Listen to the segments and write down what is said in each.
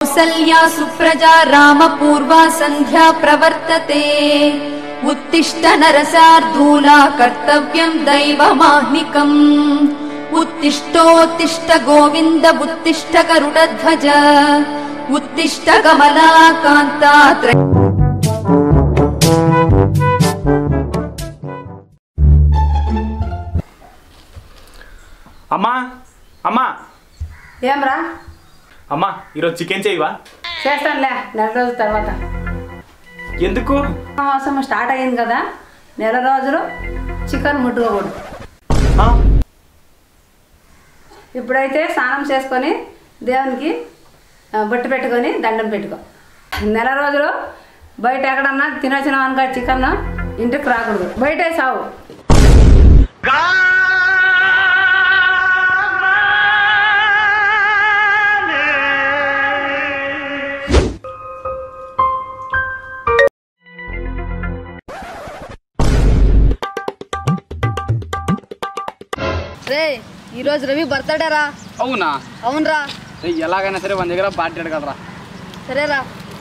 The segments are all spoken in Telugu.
कौसल्या सुप्रजा रामपूर्वा सन्ध्या प्रवर्तते उत्तिष्ठ नरसार्धूला कर्तव्यम् दैवमाह्निकम् उत्तिष्ठोत्तिष्ठ गोविन्द उत्तिष्ठ गरुडध्वज उत्तिष्ठ कमला कान्ता त्र- అమ్మా అమ్మా ఏమ్రా అమ్మా ఈరోజు చికెన్ చేయవా చేస్తానులే నెల రోజుల తర్వాత ఎందుకు మాసం స్టార్ట్ అయ్యింది కదా నెల రోజులు చికెన్ ముట్టుకోకూడదు ఆ? ఇప్పుడైతే స్నానం చేసుకొని దేవునికి ఆ, బొట్టు పెట్టుకొని దండం పెట్టుకో నెల రోజులు బయట ఎక్కడన్నా తినొచ్చినాం అనుకో చికెన్ ఇంటికి రాకూడదు బయటే సావు రే ఈరోజు రవి బర్త్డే రా అవునా అవునరా ఏయ్, ఎలాగైనా సరే మన దగ్గర పార్టీ అడగలరా సరేరా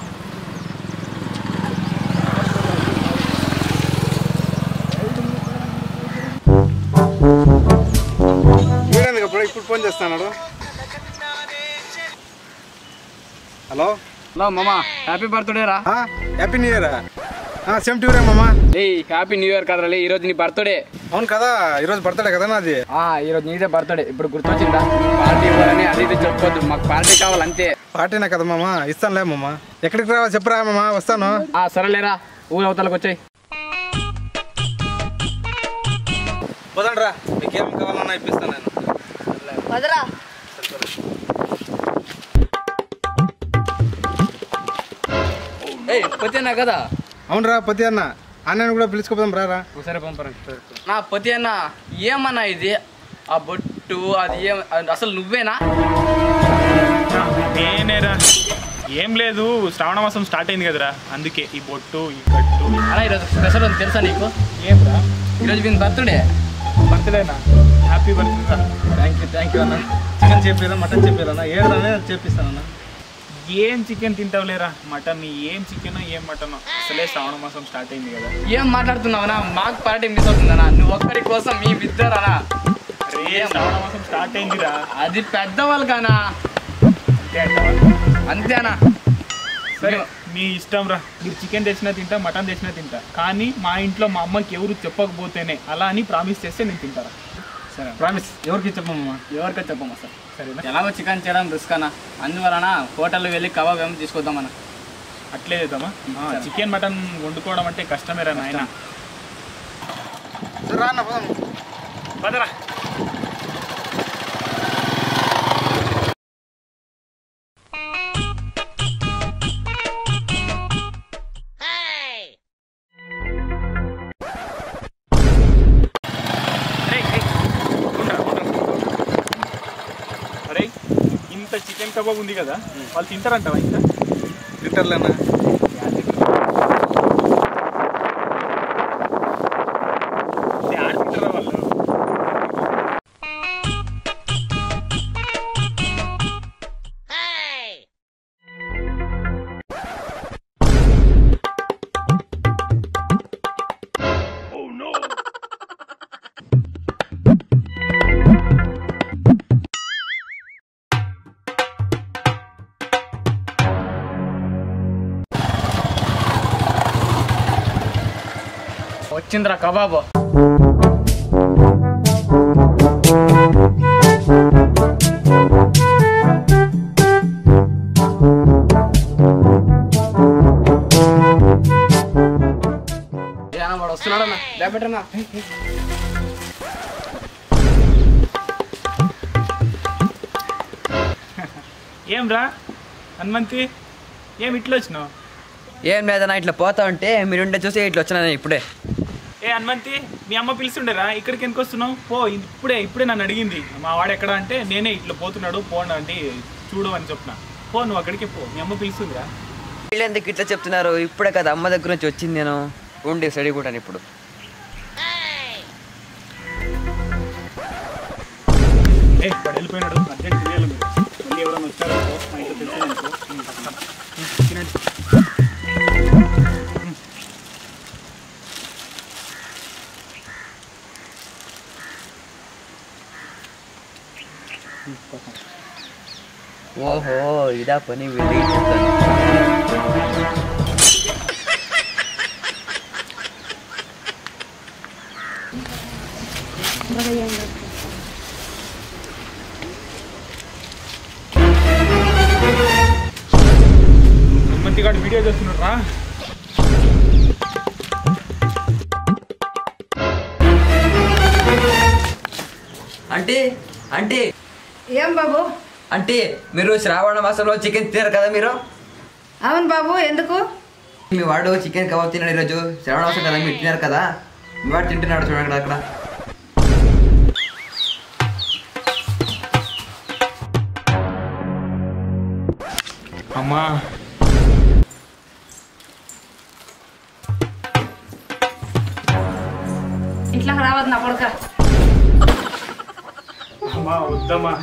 వీడేందుకు అప్పుడు ఇప్పుడు ఫోన్ చేస్తున్నాడు హలో హలో మామా హ్యాపీ బర్త్డే రా ఆ, happy new year same to year మామా ఏయ్ హ్యాపీ న్యూ ఇయర్ కదరా ఈ రోజు నీ బర్త్డే అవును కదా ఈరోజు బర్త్డే కదా నాది ఆ ఈ రోజు నీదే బర్త్డే ఇప్పుడు గుర్తొచ్చిందా పార్టీ ఇవ్వాలని అది ఇది చెప్పొద్దు మాకు పార్టీ కావాలి అంతే పార్టీనే కదా మామ ఇస్తానులే మామ ఎక్కడికి రావా చెప్పరా మామ వస్తాను ఆ సరేలేరా ఊరు అవతలకు వచ్చాయి పోదండి రా మీకు ఏం కావాలన్నా ఇప్పిస్తాను నేను పదరా ఏయ్ పతేనా కదా అవునరా పతి అన్న అన్నని కూడా పిలుచుకోపోదాం రారా సరే పంపరా నా పతి అన్న ఏమన్నా ఇది ఆ బొట్టు అది ఏం అది అసలు నువ్వేనా నేనేరా ఏం లేదు శ్రావణ మాసం స్టార్ట్ అయింది కదరా అందుకే ఈ బొట్టు ఈ కట్టు అలా ఈరోజు స్పెషల్ ఉంది తెలుసా నీకు ఏంరా ఈరోజు వీని బర్త్డే బర్త్డేనా happy birthday thank you thank you అన్న చికెన్ చెప్పారా మటన్ చెప్పారా ఏదన్నా చేపిస్తానన్నా ఏం చికెన్ తింటావులేరా మటన్ ఏం చికెన్ ఏం మటన్ అసలే శ్రావణ మాసం స్టార్ట్ అయింది కదా ఏం మాట్లాడుతున్నావునా మాకు పార్టీ మిస్ అవుతుందనా నువ్వు ఒక్కరి కోసం మీ ఇద్దరనా అరే శ్రావణ మాసం స్టార్ట్ అయిందిరా అది పెద్దవాళ్ళు కానా అంతే అంటావా? అంతేనా సరే మీ ఇష్టం రా మీరు చికెన్ తెచ్చినా తింటా మటన్ తెచ్చినా తింటా కానీ మా ఇంట్లో మా అమ్మకి ఎవరు చెప్పకపోతేనే అలా అని ప్రామిస్ చేస్తే నేను తింటారా సరే ప్రామిస్ ఎవరికి చెప్పమ్మా ఎవరికో చెప్పమ్మా సార్ సరేనా ఎలాగో చికెన్ చేయడం రిస్క్ అన్న అందువలన హోటల్ వెళ్ళి కబాబ్ ఏమో తీసుకొద్దామన్న అట్లే చేద్దామా చికెన్ మటన్ వండుకోవడం అంటే కష్టమేరా నాయన సరే రా అన్న పోదాం పదరా రేయ్, రేయ్, ఉండురా, ఉండురా. అరే ఇంత చికెన్ కబాబ్ ఉంది కదా వాళ్ళు తింటారంటావా ఇంకా తింటారులేనా ఏ, ఆడ తింటారా వాళ్ళు వచ్చిందిరా కబాబ్ ఏనా వాడు వస్తున్నాడన్నా లేబెట్టన్నా ఏం రా హనుమంతి ఏం ఇట్లా వచ్చినావు ఏం లేదన్నా ఇట్లా పోతా ఉంటే మీరుండే చూసి ఇట్లా వచ్చినా నేను ఇప్పుడే ఏ హనుమంతి మీ అమ్మ పిలుస్తుండేరా ఇక్కడికి ఎందుకు వస్తున్నావు పో ఇప్పుడే ఇప్పుడే నన్ను అడిగింది మా వాడు ఎక్కడ అంటే నేనే ఇట్లా పోతున్నాడు పోండి అంటే చూడు అని చెప్పిన పో నువ్వు అక్కడికి పో మీ అమ్మ పిలుస్తుందిరా వీళ్ళు ఎందుకు ఇట్లా చెప్తున్నారు ఇప్పుడే కదా అమ్మ దగ్గర నుంచి వచ్చింది నేను ఉండి స్టడీ కూడా ఇప్పుడు ఏ వాడు వెళ్ళిపోయినాడు అర్జెంట్ తెలియాలి మీరు మళ్ళీ ఎవరైనా వచ్చారనుకో మా ఇంట్లో తెలిసిందనుకో ఇదా పని వెళ్ళి చూస్తాను. హనుమంతి గారు వీడియో చేస్తున్నాడు రా అంటే అంటే ఏం బాబు అంటే మీరు శ్రావణ మాసంలో చికెన్ తినరు కదా మీరు అవును బాబు ఎందుకు మీ వాడు చికెన్ కబాబ్ తిన్నాడు ఈరోజు శ్రావణ మాసం కదా మీరు తినారు కదా మీ వాడు తింటున్నాడు చూడండి అక్కడ అమ్మా ఇంట్లోకి రావద్దు నా కొడుక అమ్మా వద్దమ్మా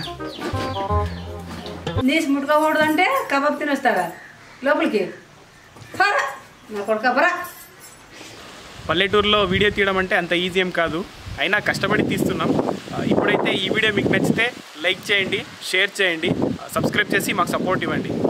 నీసి ముట్టుకోకూడదు అంటే కబాబ్ తినొస్తావా లోపలికి పోరా. నా కొడుక బరా పల్లెటూరులో వీడియో తీయడం అంటే అంత ఈజీ ఏం కాదు అయినా కష్టపడి తీస్తున్నాం ఆ, ఇప్పుడైతే ఈ వీడియో మీకు నచ్చితే లైక్ చేయండి షేర్ చేయండి సబ్స్క్రైబ్ చేసి మాకు సపోర్ట్ ఇవ్వండి